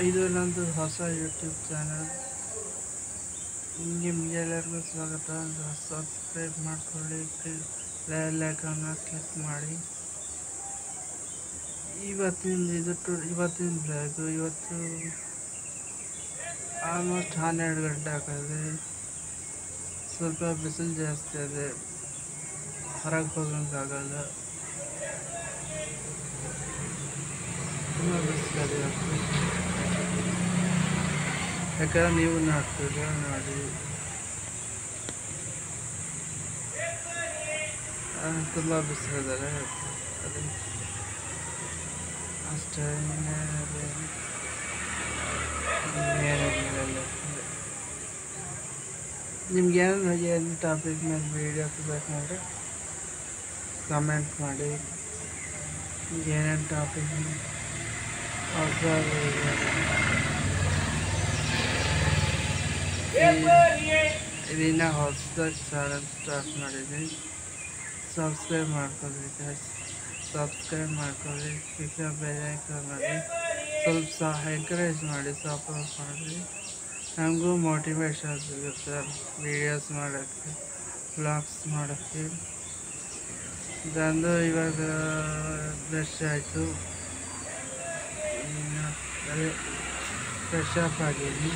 ಇದು ನಂದು ಹೊಸ ಯೂಟ್ಯೂಬ್ ಚಾನಲ್ ನಿಮಗೆಲ್ಲರಿಗೂ ಸ್ವಾಗತ ಸಬ್ಸ್ಕ್ರೈಬ್ ಮಾಡ್ಕೊಳ್ಳಿ ಲೈಕನ್ನು ಕ್ಲಿಕ್ ಮಾಡಿ ಇವತ್ತಿನ ಇದು ಟು ಇವತ್ತಿನ ಬ್ಲಾಗು ಇವತ್ತು ಆಲ್ಮೋಸ್ಟ್ ಹನ್ನೆರಡು ಗಂಟೆ ಆಗ್ತದೆ ಸ್ವಲ್ಪ ಬಿಸಿಲು ಜಾಸ್ತಿ ಇದೆ ಹೊರಗೆ ಹೋಗೋಕ್ಕಾಗಲ್ಲ ತುಂಬ ಬಿಸಿಲಿದೆ ಇವತ್ತು ಯಾಕಂದ್ರೆ ನೀವು ನೋಡ್ತೀರ ನೋಡಿ ತುಂಬ ಬಿಸಿಲಿದ್ದಾರೆ ಅದು ಅಷ್ಟೇ ಇನ್ನೇನಿದೆ ಇನ್ನೇನಿಲ್ಲ ನಿಮ್ಗೆ ಏನು ಏನು ಟಾಪಿಕ್ ಮೇಲೆ ವೀಡಿಯೋಸ್ ಬೇಕಂದ್ರೆ ಕಮೆಂಟ್ ಮಾಡಿ ಏನೇನು ಟಾಪಿಕ್ ಹೊಸ ಇದನ್ನ ಹೊಸದಾಗಿ ಚಾನಲ್ ಸ್ಟಾರ್ಟ್ ಮಾಡಿದ್ವಿ ಸಬ್ಸ್ಕ್ರೈಬ್ ಮಾಡ್ಕೊಳ್ಳಿ ಗೈಸ್ ಸಬ್ಸ್ಕ್ರೈಬ್ ಮಾಡ್ಕೊಳ್ಳಿ ಪಿಕ್ಕ ಬೆಲೆ ಮಾಡಿ ಸ್ವಲ್ಪ ಸಹ ಎಂಕರೇಜ್ ಮಾಡಿ ಸಪೋರ್ಟ್ ಮಾಡಿ ನಮಗೂ ಮೋಟಿವೇಶನ್ ಸಿಗುತ್ತೆ ವೀಡಿಯೋಸ್ ಮಾಡೋಕ್ಕೆ ಬ್ಲಾಗ್ಸ್ ಮಾಡೋಕ್ಕೆ ಇದಂದು ಇವಾಗ ಬ್ರಷ್ ಆಯಿತು ಅದೇ ಫ್ರೆಶ್ ಅಪ್ ಆಗಿದ್ದೀನಿ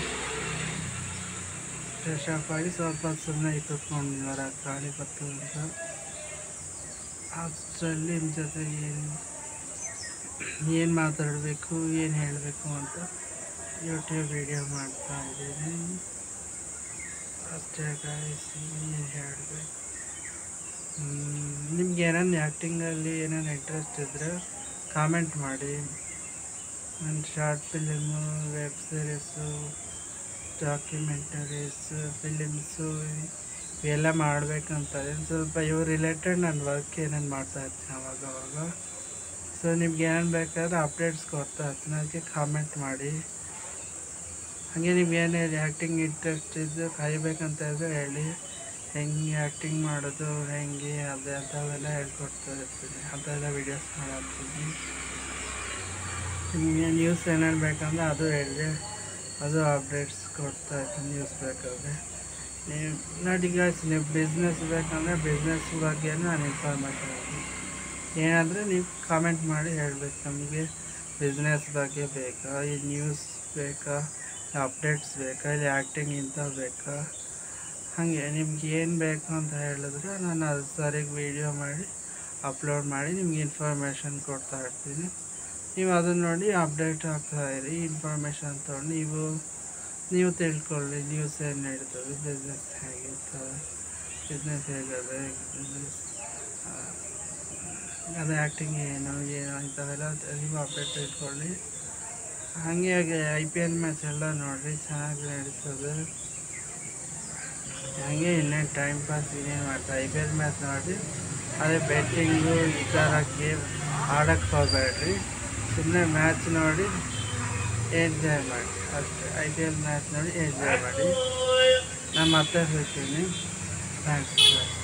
ಫ್ರೆಶ್ ಅಪ್ ಆಗಿ ಸ್ವಲ್ಪ ಸುಮ್ಮನೆ ಕೂತ್ಕೊಂಡು ಹೊರ ಗಾಳಿ ಬತ್ತು ಅಂತ ಅಷ್ಟರಲ್ಲಿ ನಿಮ್ಮ ಜೊತೆಗೆ ಏನು ಏನು ಮಾತಾಡಬೇಕು ಏನು ಹೇಳಬೇಕು ಅಂತ ಯೂಟ್ಯೂಬ್ ವಿಡಿಯೋ ಮಾಡ್ತಾ ಇದ್ದೀನಿ ಅಷ್ಟೇ ಗಾಯ್ಸ್ ಏನು ಹೇಳಬೇಕು ನಿಮ್ಗೆ ಏನೇನು ಆ್ಯಕ್ಟಿಂಗಲ್ಲಿ ಏನೇನು ಇಂಟ್ರೆಸ್ಟ್ ಇದ್ದರೆ ಕಾಮೆಂಟ್ ಮಾಡಿ ನನ್ನ short film web series documentaries films ಇವೆಲ್ಲ ಮಾಡಬೇಕಂತ ಸ್ವಲ್ಪ ಇವು ರಿಲೇಟೆಡ್ ನನ್ನ ವರ್ಕ್ ಏನೇನು ಮಾಡ್ತಾ ಇರ್ತೀನಿ ಅವಾಗ ಅವಾಗ ಸೊ ನಿಮ್ಗೆ ಏನೇನು ಬೇಕಾದ್ರೆ ಅಪ್ಡೇಟ್ಸ್ ಕೊಡ್ತಾ ಇರ್ತೀನಿ ಅದಕ್ಕೆ ಕಾಮೆಂಟ್ ಮಾಡಿ ಹಾಗೆ ನಿಮ್ಗೆ ಏನೇ ಆ್ಯಕ್ಟಿಂಗ್ ಇಂಟ್ರೆಸ್ಟ್ ಇದ್ದು ಕಲಿಬೇಕಂತ ಇದ್ದರೆ ಹೇಳಿ ಹೆಂಗೆ ಆ್ಯಕ್ಟಿಂಗ್ ಮಾಡೋದು ಹೆಂಗೆ ಅದೇ ಅಂಥವೆಲ್ಲ ಹೇಳ್ಕೊಡ್ತಾ ಇರ್ತೀನಿ ಅಂಥವೆಲ್ಲ ವೀಡಿಯೋಸ್ ಮಾಡ್ತೀನಿ ನಿಮಗೆ ನ್ಯೂಸ್ ಏನೇನು ಬೇಕಂದ್ರೆ ಅದು ಹೇಳಿದೆ ಅದು ಅಪ್ಡೇಟ್ಸ್ ಕೊಡ್ತಾ ಇರ್ತೀನಿ ನ್ಯೂಸ್ ಬೇಕಾದ್ರೆ ನೀವು ನೋಡಿ ಗಾಯ್ಸ್ ನೀವು ಬಿಸ್ನೆಸ್ ಬೇಕಂದರೆ ಬಿಸ್ನೆಸ್ ಬಗ್ಗೆ ನಾನು ಇನ್ಫಾರ್ಮೇಷನ್ ಏನಾದರೆ ನೀವು ಕಾಮೆಂಟ್ ಮಾಡಿ ಹೇಳಬೇಕು ನಮಗೆ ಬಿಸ್ನೆಸ್ ಬಗ್ಗೆ ಬೇಕಾ ಈ ನ್ಯೂಸ್ ಬೇಕಾ ಅಪ್ಡೇಟ್ಸ್ ಬೇಕಾ ಇಲ್ಲಿ ಆ್ಯಕ್ಟಿಂಗ್ ಇಂಥವು ಬೇಕಾ ಹಾಗೆ ನಿಮ್ಗೆ ಏನು ಬೇಕು ಅಂತ ಹೇಳಿದ್ರೆ ನಾನು ಅದು ಸರಿಗೆ ವೀಡಿಯೋ ಮಾಡಿ ಅಪ್ಲೋಡ್ ಮಾಡಿ ನಿಮ್ಗೆ ಇನ್ಫಾರ್ಮೇಷನ್ ಕೊಡ್ತಾ ಇರ್ತೀನಿ ನೀವು ಅದನ್ನು ನೋಡಿ ಅಪ್ಡೇಟ್ ಆಗ್ತಾ ಇರಿ ಇನ್ಫಾರ್ಮೇಷನ್ ತೊಗೊಂಡು ನೀವು ನೀವು ತಿಳ್ಕೊಳ್ಳಿ ನ್ಯೂಸ್ ಏನು ನಡೀತದೆ ಬಿಸ್ನೆಸ್ ಹೇಗಿರ್ತದೆ ಬಿಸ್ನೆಸ್ ಹೇಗದೆ ಬಿಸ್ನೆಸ್ ಅದು ಆ್ಯಕ್ಟಿಂಗ್ ಏನು ಏನು ಇಂಥವೆಲ್ಲ ನೀವು ಅಪ್ಡೇಟ್ ತಿಳ್ಕೊಳ್ಳಿ ಹಾಗೆ ಐ ಪಿ ಎಲ್ ಮ್ಯಾಚ್ ಎಲ್ಲ ನೋಡಿರಿ ಚೆನ್ನಾಗಿ ನಡೀತದೆ ಹಾಗೆ ಇನ್ನೇನು ಟೈಮ್ ಪಾಸ್ ಇನ್ನೇನು ಮಾಡ್ತಾರೆ ಐ ಪಿ ಎಲ್ ಮ್ಯಾಚ್ ನೋಡಿ ಅದೇ ಬೆಟ್ಟಿಂಗು ಈ ಥರ ಗೇಮ್ ಆಡೋಕ್ಕೆ ಹೋಗಬೇಡ್ರಿ ಸುಮ್ಮನೆ ಮ್ಯಾಚ್ ನೋಡಿ ಎಂಜಾಯ್ ಮಾಡಿ ಅಷ್ಟೇ ಐ ಪಿ ಎಲ್ ಮ್ಯಾಚ್ ನೋಡಿ ಎಂಜಾಯ್ ಮಾಡಿ ನಾನು ಮತ್ತೆ ಸಿಗ್ತೀನಿ ಥ್ಯಾಂಕ್ಸ್